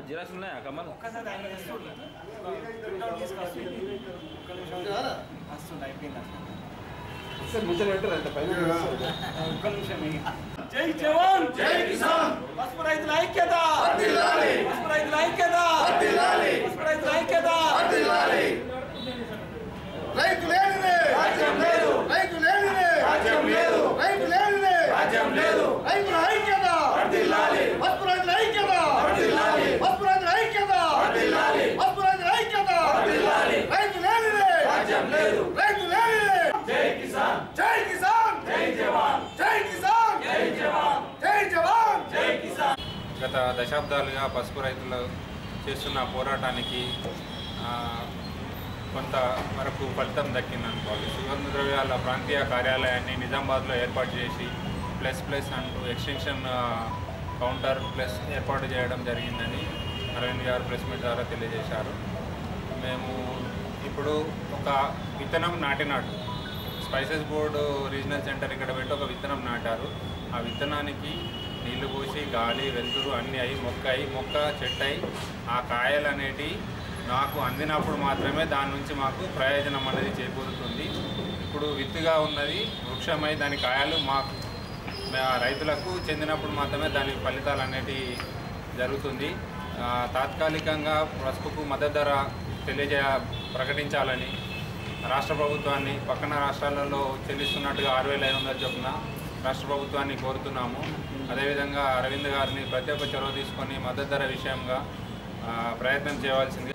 Xerox ఉన్నాయా కమల్ ఒక్కసారి ఆయన వస్తుండే. ప్రింట్అవుట్ తీసుకొచ్చి ఒక్క నిమిషం వస్తుండే అయిపోయింది ఒక్క నిమిషం ఇక. జై జవాన్ జై కిసాన్ పసుపు రైతుల ఐక్యత పసుపు రైతుల ఐక్యత పసుపు రైతుల ఐక్యత రైతు లేనిదే రాజ్యం లేదు రైతు లేనిదే రాజ్యం లేదు రైతు లేనిదే రాజ్యం లేదు రైతుల ఐక్యత వర్ధిల్లాలి పసుపు రైతుల ఐక్యత వర్ధిల్లాలి పసుపు రైతుల ఐక్యత వర్ధిల్లాలి పసుపు రైతుల ఐక్యత వర్ధిల్లాలి రైతు లేనిదే రాజ్యం లేదు రైతు లేనిదే జై కిసాన్ జై కిసాన్ జై జవాన్ జై కిసాన్ జై జవాన్ జై జవాన్ జై కిసాన్ గత దశాబ్దాలుగా పసుపు రైతులు చేస్తున్న పోరాటానికి ఆ, కొంత వరకు ఫలితం దక్కిందనుకోవాలి సుగంధ ద్రవ్యాల ప్రాంతీయ కార్యాలయాన్ని నిజామాబాద్లో ఏర్పాటు చేసి ప్లస్ ప్లస్ అంటూ ఎక్స్టెన్షన్ ఆ, కౌంటర్ ప్లస్ ఏర్పాటు చేయడం జరిగిందని అరవింద్ గారు ప్రెస్ మీట్ ద్వారా తెలియజేశారు మేము ఇప్పుడు ఒక విత్తనం నాటినాడు స్పైసెస్ బోర్డు రీజనల్ సెంటర్ ఇక్కడ పెట్టి ఒక విత్తనం నాటారు ఆ విత్తనానికి నీళ్లు పోసి గాలి వెలుతురు అన్నీ అయి మొక్క అయి మొక్క చెట్టు అయి ఆ కాయలు అనేటి నాకు అందినప్పుడు మాత్రమే దాని నుంచి మాకు ప్రయోజనం అనేది చేకూరుతుంది ఇప్పుడు విత్తుగా ఉన్నది వృక్షమై దాని కాయలు మాకు మా రైతులకు చెందినప్పుడు మాత్రమే దాని ఫలితాలు అనేటివి జరుగుతుంది ఆ, తాత్కాలికంగా పసుపుకు మద్దతు ధర తెలియజేయ ప్రకటించాలని రాష్ట్ర ప్రభుత్వాన్ని పక్కన రాష్ట్రాలలో చెల్లిస్తున్నట్టుగా ఆరు వేల ఐదు వందల చొప్పున రాష్ట్ర ప్రభుత్వాన్ని కోరుతున్నాము అదేవిధంగా అరవింద్ గారిని ప్రత్యేక చొరవ తీసుకొని మద్దతు ధర విషయంగా ఆ, ప్రయత్నం చేయవలసింది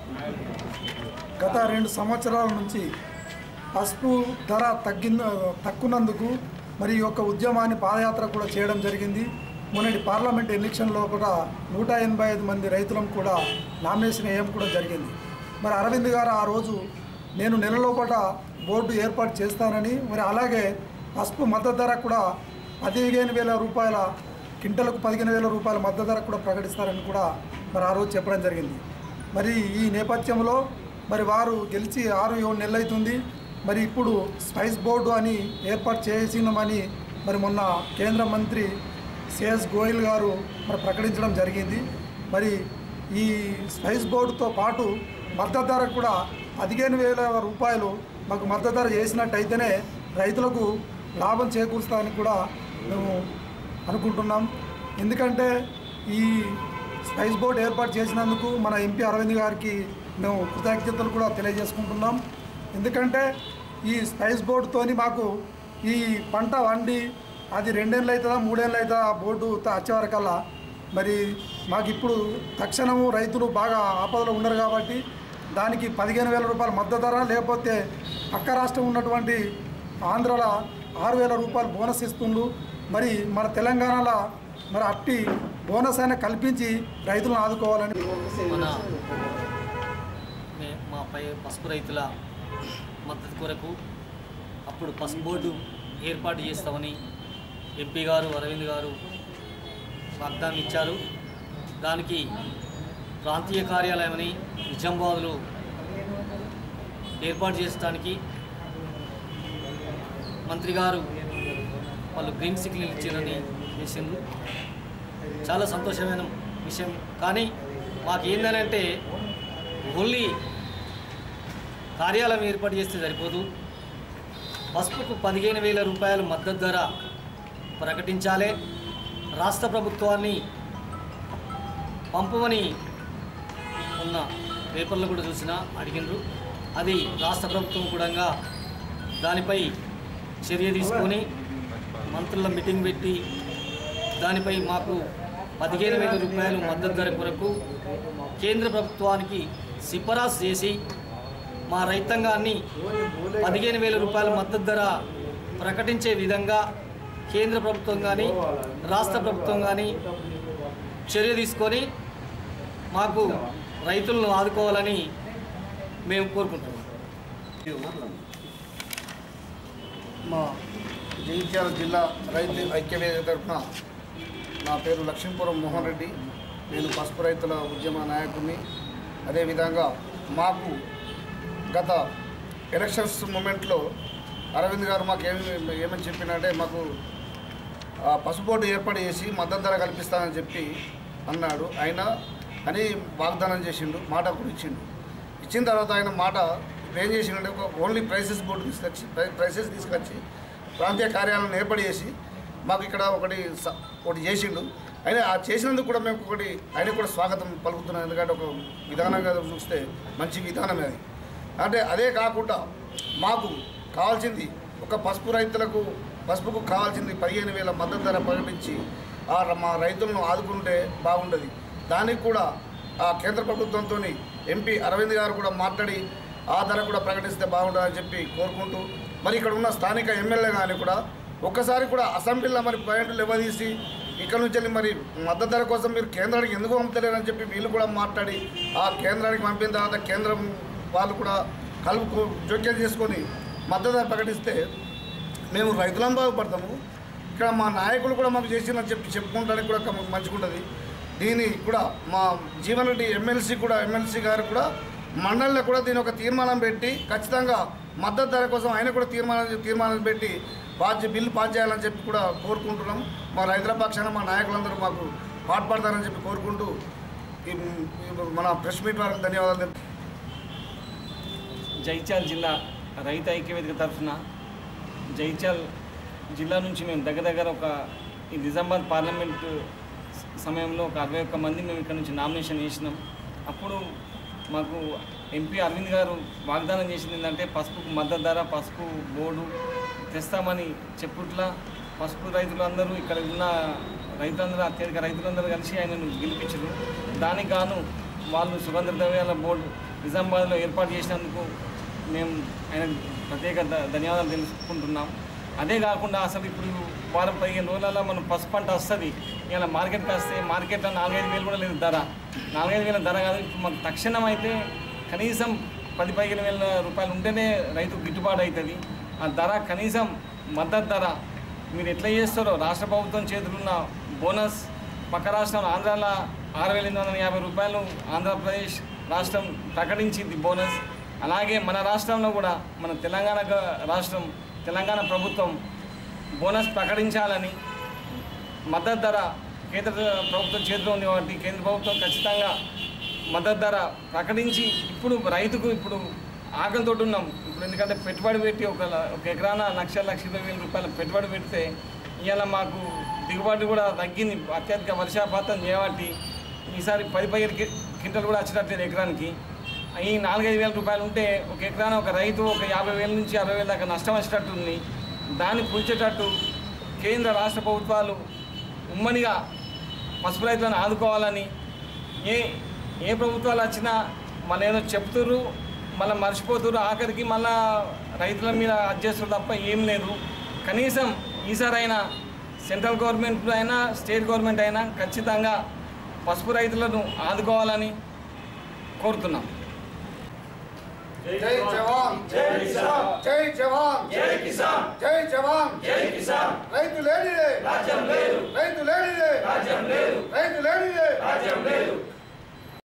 గత రెండు సంవత్సరాల నుంచి పసుపు ధర తగ్గిన తక్కున్నందుకు మరి ఈ యొక్క ఉద్యమాన్ని పాదయాత్ర కూడా చేయడం జరిగింది మొన్నటి పార్లమెంట్ ఎలక్షన్లో కూడా నూట ఎనభై ఐదు మంది రైతులను కూడా నామినేషన్ వేయడం కూడా జరిగింది మరి అరవింద్ గారు ఆ రోజు నేను నెలలోపట బోర్డు ఏర్పాటు చేస్తానని మరి అలాగే పసుపు మద్దతు ధర కూడా పదిహేను వేల రూపాయల క్వింటలకు పదిహేను వేల రూపాయల మద్దతు ధర కూడా ప్రకటిస్తారని కూడా మరి ఆ రోజు చెప్పడం జరిగింది మరి ఈ నేపథ్యంలో మరి వారు గెలిచి ఆరు ఏడు నెలలు అవుతుంది మరి ఇప్పుడు స్పైస్ బోర్డు అని ఏర్పాటు చేసినామని మరి మొన్న కేంద్ర మంత్రి సిఎస్ గోయల్ గారు మరి ప్రకటించడం జరిగింది మరి ఈ స్పైస్ బోర్డుతో పాటు మద్దతు ధర కూడా పదిహేను వేల రూపాయలు మాకు మద్దతు ధర చేసినట్టయితేనే రైతులకు లాభం చేకూరుస్తామని కూడా మేము అనుకుంటున్నాం ఎందుకంటే ఈ స్పైస్ బోర్డు ఏర్పాటు చేసినందుకు మన ఎంపీ అరవింద్ గారికి మేము కృతజ్ఞతలు కూడా తెలియజేసుకుంటున్నాం ఎందుకంటే ఈ స్పైస్ బోర్డుతోని మాకు ఈ పంట వండి అది రెండేళ్ళు అవుతుందా మూడేళ్ళు అవుతుందా ఆ బోర్డు త- వచ్చేవరకల్లా మరి మాకు ఇప్పుడు తక్షణము రైతులు బాగా ఆపదలో ఉన్నారు కాబట్టి దానికి పదిహేను వేల రూపాయల మద్దతు ధర లేకపోతే పక్క రాష్ట్రం ఉన్నటువంటి ఆంధ్రాలో ఆరు వేల రూపాయలు బోనస్ ఇస్తుండ్రు మరి మన తెలంగాణలో మరి అట్టి బోనస్ అయినా కల్పించి రైతులను ఆదుకోవాలని మన మే- మా పై పసుపు రైతుల మద్దతు కొరకు అప్పుడు పసుపు బోర్డు ఏర్పాటు చేస్తామని ఎంపీ గారు అరవింద్ గారు వాగ్దానం ఇచ్చారు దానికి ప్రాంతీయ కార్యాలయమని నిజామాబాద్లో ఏర్పాటు చేయడానికి మంత్రి గారు వాళ్ళు గ్రీన్ సిగ్నల్ ఇచ్చారని చేసిండ్రు చాలా సంతోషమైన విషయం కానీ మాకు ఏంటంటే ఓన్లీ కార్యాలయం ఏర్పాటు చేస్తే సరిపోదు పసుపుకు పదిహేను వేల రూపాయలు మద్దతు ధర ప్రకటించాలి రాష్ట్ర ప్రభుత్వాన్ని పంపమని ఉన్న పేపర్లు కూడా చూసిన అడిగినారు అది రాష్ట్ర ప్రభుత్వం కూడా దానిపై చర్య తీసుకొని మంత్రుల మీటింగ్ పెట్టి దానిపై మాకు పదిహేను వేల రూపాయలు మద్దతు ధర కొరకు కేంద్ర ప్రభుత్వానికి సిఫారసు చేసి మా రైతాంగాన్ని పదిహేను వేల రూపాయల మద్దతు ధర ప్రకటించే విధంగా కేంద్ర ప్రభుత్వం కానీ రాష్ట్ర ప్రభుత్వం కానీ చర్య తీసుకొని మాకు రైతులను ఆదుకోవాలని మేము కోరుకుంటున్నాం మా జగిత్యాల జిల్లా రైతు ఐక్యవేదిక తరఫున నా పేరు లక్ష్మీపురం మోహన్ రెడ్డి నేను పసుపు రైతుల ఉద్యమ నాయకుడిని అదేవిధంగా మాకు గత ఎలక్షన్స్ మూమెంట్లో అరవింద్ గారు మాకు ఏమి ఏమని చెప్పినంటే మాకు ఆ, పసుపు బోర్డు ఏర్పాటు చేసి మద్దతు ధర కల్పిస్తానని చెప్పి అన్నాడు అయినా అని వాగ్దానం చేసిండు మాట కూడా ఇచ్చిండు ఇచ్చిన తర్వాత ఆయన మాట ఇప్పుడు ఏం చేసిండంటే ఒక ఓన్లీ ప్రైసెస్ బోర్డు తీసుకొచ్చి ప్రై- ప్రైసెస్ తీసుకొచ్చి ప్రాంతీయ కార్యాలయం ఏర్పాటు చేసి మాకు ఇక్కడ ఒకటి స- ఒకటి చేసిండు అయినా ఆ చేసినందుకు కూడా మేము ఒకటి ఆయన కూడా స్వాగతం పలుకుతున్నాం ఎందుకంటే ఒక విధానంగా చూస్తే మంచి విధానమే అది అంటే అదే కాకుండా మాకు కావాల్సింది ఒక పసుపు రైతులకు పసుపుకు కావాల్సింది పదిహేను వేల మద్దతు ధర ప్రకటించి ఆ ర- మా రైతులను ఆదుకుంటే బాగుండదు దానికి కూడా ఆ కేంద్ర ప్రభుత్వంతో ఎంపీ అరవింద్ గారు కూడా మాట్లాడి ఆ ధర కూడా ప్రకటిస్తే బాగుంటుందని చెప్పి కోరుకుంటూ మరి ఇక్కడ ఉన్న స్థానిక ఎమ్మెల్యే కానీ కూడా ఒక్కసారి కూడా అసెంబ్లీలో మరి పాయింట్లు ఇవ్వదీసి ఇక్కడ నుంచి వెళ్ళి మరి మద్దతు ధర కోసం మీరు కేంద్రానికి ఎందుకు పంపుతలేరని చెప్పి వీళ్ళు కూడా మాట్లాడి ఆ కేంద్రానికి పంపిన తర్వాత కేంద్రం వాళ్ళు కూడా కలుపు జోక్యం చేసుకొని మద్దతు ధర ప్రకటిస్తే మేము రైతులం బాగుపడతాము ఇక్కడ మా నాయకులు కూడా మాకు చేసిందని చెప్పి చెప్పుకుంటానికి కూడా మాకు మంచిగా ఉంటుంది దీని కూడా మా జీవన్ రెడ్డి ఎమ్మెల్సీ కూడా ఎమ్మెల్సీ గారు కూడా మండలిలో కూడా దీని ఒక తీర్మానం పెట్టి ఖచ్చితంగా మద్దతు ధర కోసం ఆయన కూడా తీర్మానం తీర్మానం పెట్టి పాస్ బిల్లు పాస్ చేయాలని చెప్పి కూడా కోరుకుంటున్నాం మా రైతుల పక్షాన మా నాయకులందరూ మాకు పాటుపడతారని చెప్పి కోరుకుంటూ ఈ- ఈ మన ప్రెస్ మీట్ వారికి ధన్యవాదాలు తెలుపు- జైత్యాల జిల్లా రైతు ఐక్యవేదిక తరఫున జైత్యాల్ జిల్లా నుంచి మేము దగ్గర దగ్గర ఒక ఈ నిజామాబాద్ పార్లమెంటు స- సమయంలో ఒక అరవై ఒక్క మంది మేము ఇక్కడ నుంచి నామినేషన్ చేసినాం అప్పుడు మాకు ఎంపీ అరవింద్ గారు వాగ్దానం చేసింది ఏంటంటే పసుపుకు మద్దతు ధర పసుపు బోర్డు తెస్తామని చెప్పుట్లా పసుపు రైతులందరూ ఇక్కడ ఉన్న రైతులందరూ అత్యధిక రైతులందరూ కలిసి ఆయనను గెలిపించారు దానికి గాను వాళ్ళు సుగంధ ద్రవ్యాల బోర్డు నిజామాబాద్లో ఏర్పాటు చేసినందుకు మేము ఆయన ప్రత్యేక ధ- ధన్యవాదాలు తెలుసుకుంటున్నాం అదే కాకుండా అసలు ఇప్పుడు వారం పదిహేను రోజులలో మనం పసుపు పంట వస్తుంది ఇలా మార్కెట్కి వస్తే మార్కెట్లో నాలుగైదు వేలు కూడా లేదు ధర నాలుగైదు వేల ధర కాదు ఇప్పుడు మాకు తక్షణం అయితే కనీసం పది పదిహేను వేల రూపాయలు ఉంటేనే రైతు గిట్టుబాటు అవుతుంది ఆ ధర కనీసం మద్దతు ధర మీరు ఎట్లా చేస్తారో రాష్ట్ర ప్రభుత్వం చేతులున్న బోనస్ పక్క రాష్ట్రం ఆంధ్రాలో ఆరు వేల ఎనిమిది వందల యాభై రూపాయలు ఆంధ్రప్రదేశ్ రాష్ట్రం ప్రకటించింది బోనస్ అలాగే మన రాష్ట్రంలో కూడా మన తెలంగాణ గ- రాష్ట్రం తెలంగాణ ప్రభుత్వం బోనస్ ప్రకటించాలని మద్దతు ధర కేంద్ర ప్రభుత్వం చేతిలో ఉంది కాబట్టి కేంద్ర ప్రభుత్వం ఖచ్చితంగా మద్దతు ధర ప్రకటించి ఇప్పుడు రైతుకు ఇప్పుడు ఆకలితో ఉన్నాం ఇప్పుడు ఎందుకంటే పెట్టుబడి పెట్టి ఒక ల- ఒక ఎకరాన లక్ష లక్ష ఇరవై వేల రూపాయల పెట్టుబడి పెడితే ఇవాళ మాకు దిగుబడి కూడా తగ్గింది అత్యధిక వర్షాపాతం చేయబట్టి ఈసారి పది పదిహేను కి- క్వింటల్ కూడా వచ్చినట్లేదు ఎకరానికి ఈ నాలుగైదు వేల రూపాయలు ఉంటే ఒక ఎకరాన ఒక రైతు ఒక యాభై వేల నుంచి అరవై వేల దాకా నష్టం వచ్చేటట్టు ఉంది దాన్ని పులిచేటట్టు కేంద్ర రాష్ట్ర ప్రభుత్వాలు ఉమ్మడిగా పసుపు రైతులను ఆదుకోవాలని ఏ ఏ ప్రభుత్వాలు వచ్చినా మళ్ళీ ఏదో చెప్తుర్రు మళ్ళీ మర్చిపోతుర్రు ఆఖరికి మళ్ళా రైతుల మీద అడ్జేస్తారు తప్ప ఏం లేదు కనీసం ఈసారైనా సెంట్రల్ గవర్నమెంట్ అయినా స్టేట్ గవర్నమెంట్ అయినా ఖచ్చితంగా పసుపు రైతులను ఆదుకోవాలని కోరుతున్నాం జై జవాన్ జై కిసాన్ జై జవాన్ జై కిసాన్ జై జవాన్ జై కిసాన్ రైతు లేనిదే రాజ్యం లేదు రైతు లేనిదే రాజ్యం లేదు రైతు లేనిదే రాజ్యం లేదు